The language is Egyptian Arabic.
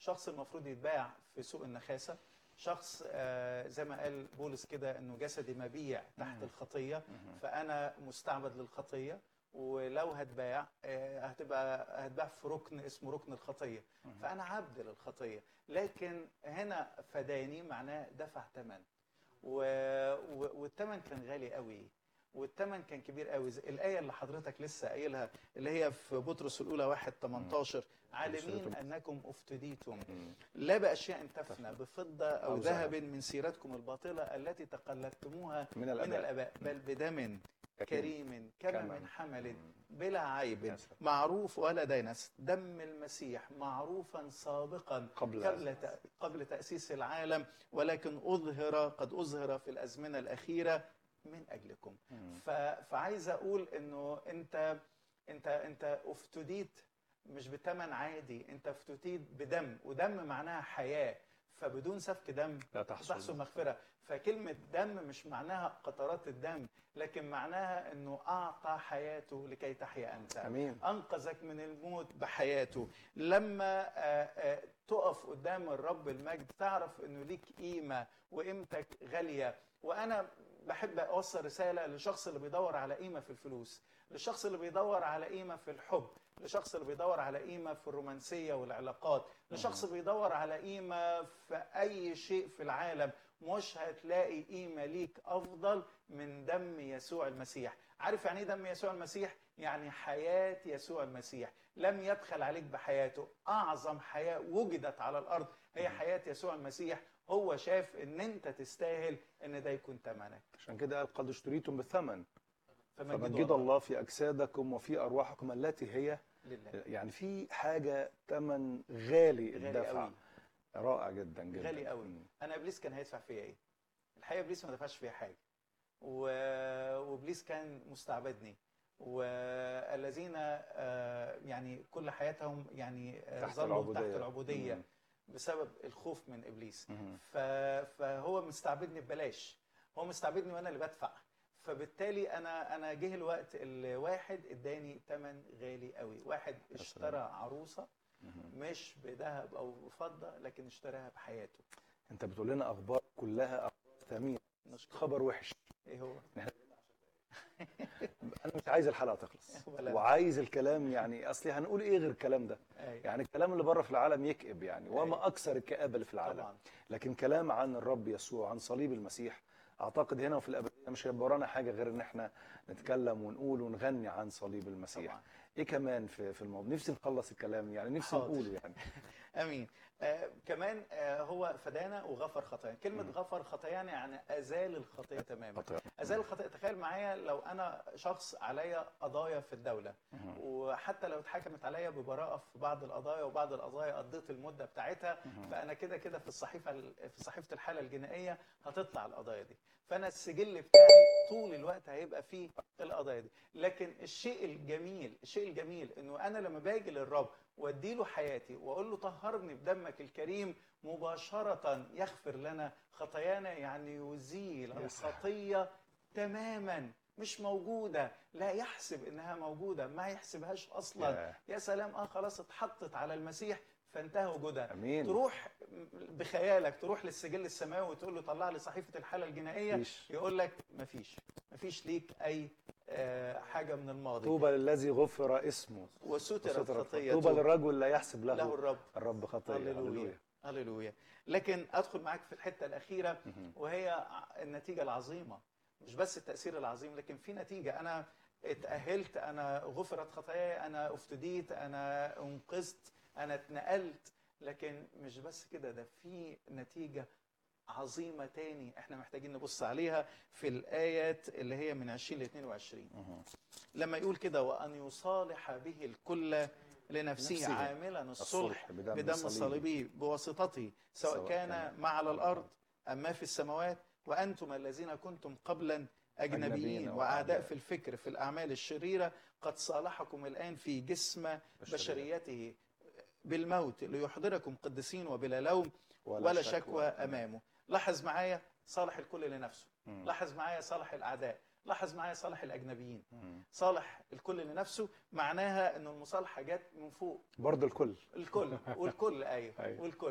شخص المفروض يتباع في سوق النخاسه شخص آه، زي ما قال بولس كده انه جسدي مبيع تحت مم. الخطيه مهم. فانا مستعبد للخطيه ولو هتباع آه، هتبقى هتباع في ركن اسمه ركن الخطيه مهم. فانا عبد للخطيه لكن هنا فداني معناه دفع ثمن و... و... والثمن كان غالي قوي والثمن كان كبير قوي زي الايه اللي حضرتك لسه قايلها اللي هي في بطرس الاولى 1 18 عالمين بصيرتم. انكم افتديتم مم. لا باشياء تفنى بفضه او أو ذهب ذهب. من سيرتكم الباطله التي تقلدتموها من من الاباء الاباء بل بدم كريم كما كما من حمل مم. بلا عيب يا سلام. معروف ولا دينس دم المسيح معروفا سابقا قبل قبل تأ- قبل تأسيس العالم ولكن أظهر قد أظهر في الأزمنة الأخيرة من أجلكم مم. ف- فعايز أقول إنه أنت أنت أنت افتديت مش بثمن عادي أنت افتديت بدم ودم معناها حياة فبدون سفك دم لا تحصل تحصل مغفرة فكلمة دم مش معناها قطرات الدم لكن معناها أنه أعطى حياته لكي تحيا أنت امين أنقذك من الموت بحياته لما آه، آه، تقف قدام الرب المجد تعرف أنه ليك قيمة وقيمتك غالية وأنا بحب أوصل رسالة للشخص اللي بيدور على قيمة في الفلوس للشخص اللي بيدور على قيمة في الحب للشخص اللي بيدور على قيمة في الرومانسية والعلاقات لشخص بيدور على قيمة في أي شيء في العالم مش هتلاقي قيمة ليك أفضل من دم يسوع المسيح عارف يعني ايه دم يسوع المسيح؟ يعني حياة يسوع المسيح لم يبخل عليك بحياته أعظم حياة وجدت على الأرض هي حياة يسوع المسيح هو شاف ان انت تستاهل ان ده يكون ثمنك عشان كده قال قد اشتريتم بالثمن فمجدوا فمجد الله في اجسادكم وفي ارواحكم التي هي لله يعني في حاجه ثمن غالي غالي الدفع قوي رائع جدا جدا غالي قوي. مم. انا ابليس كان هيدفع فيا ايه الحقيقه ابليس ما دفعش فيا حاجه و... وابليس كان مستعبدني والذين آه، يعني كل حياتهم يعني آه، تحت ظلوا العبودية. تحت العبوديه مم. بسبب الخوف من ابليس مم. ف... فهو مستعبدني ببلاش هو مستعبدني وانا اللي بدفع فبالتالي انا انا جه الوقت اللي واحد اداني ثمن غالي قوي واحد سلام. اشترى عروسه مم. مش بذهب او فضه لكن اشتراها بحياته انت بتقول لنا اخبار كلها اخبار ثمينه نشكر خبر وحش ايه هو انا مش عايز الحلقه تخلص ولا وعايز الكلام يعني اصلي هنقول ايه غير الكلام ده أيوة. يعني الكلام اللي بره في العالم يكئب يعني وما أيوة. اكثر الكآبه اللي في العالم طبعا لكن كلام عن الرب يسوع عن صليب المسيح اعتقد هنا وفي الابديه مش هيبقى ورانا حاجه غير ان احنا نتكلم ونقول ونغني عن صليب المسيح طبعا ايه كمان في في الموضوع نفسي نخلص الكلام يعني نفسي حاضر. نقوله يعني امين آه كمان آه هو فدانا وغفر خطايانا كلمه مم. غفر خطايانا يعني ازال الخطيه تماما خطير. ازال الخطيه تخيل معايا لو انا شخص عليا قضايا في الدوله مهم. وحتى لو اتحكمت عليا ببراءه في بعض القضايا وبعض القضايا قضيت المده بتاعتها مهم. فانا كده كده في الصحيفه في صحيفه الحاله الجنائيه هتطلع القضايا دي فانا السجل بتاعي طول الوقت هيبقى فيه القضايا دي لكن الشيء الجميل الشيء الجميل انه انا لما باجي للرب وادي له حياتي واقول له طهرني بدمك الكريم مباشره يغفر لنا خطايانا يعني يزيل يا سلام. الخطيه تماما مش موجوده لا يحسب انها موجوده ما يحسبهاش اصلا يا. يا سلام اه خلاص اتحطت على المسيح فانتهى وجودها امين تروح بخيالك تروح للسجل السماوي وتقول له طلع لي صحيفه الحاله الجنائيه مفيش. يقول لك مفيش مفيش ليك اي آه، حاجه من الماضي طوبى للذي غفر اسمه وسترت وسترت خطيته طوبى للرجل لا يحسب له, له الرب الرب خطيه هللويا هللويا لكن ادخل معاك في الحته الاخيره مهم. وهي ع- النتيجه العظيمه مش بس التاثير العظيم لكن في نتيجه انا اتاهلت انا غفرت خطاياي انا افتديت انا انقذت انا اتنقلت لكن مش بس كده ده في نتيجه عظيمه تاني احنا محتاجين نبص عليها في الايات اللي هي من 20 ل 22 مهم. لما يقول كده وان يصالح به الكل لنفسه نفسه. عاملا الصلح بدم, بدم صليبه. صليبه بواسطته سواء, سواء كان كان ما على على الارض ام ما في السماوات وانتم الذين كنتم قبلا أجنبيين اجنبيين وأعداء. واعداء في الفكر في الاعمال الشريره قد صالحكم الان في جسم بشريته بالموت ليحضركم قدسين وبلا لوم ولا شكوى امامه لاحظ معايا صالح الكل لنفسه مم. لاحظ معايا صالح الاعداء لاحظ معايا صالح الاجنبيين مم. صالح الكل لنفسه معناها ان المصالحه جت من فوق برضه الكل الكل والكل ايوه أيوة. والكل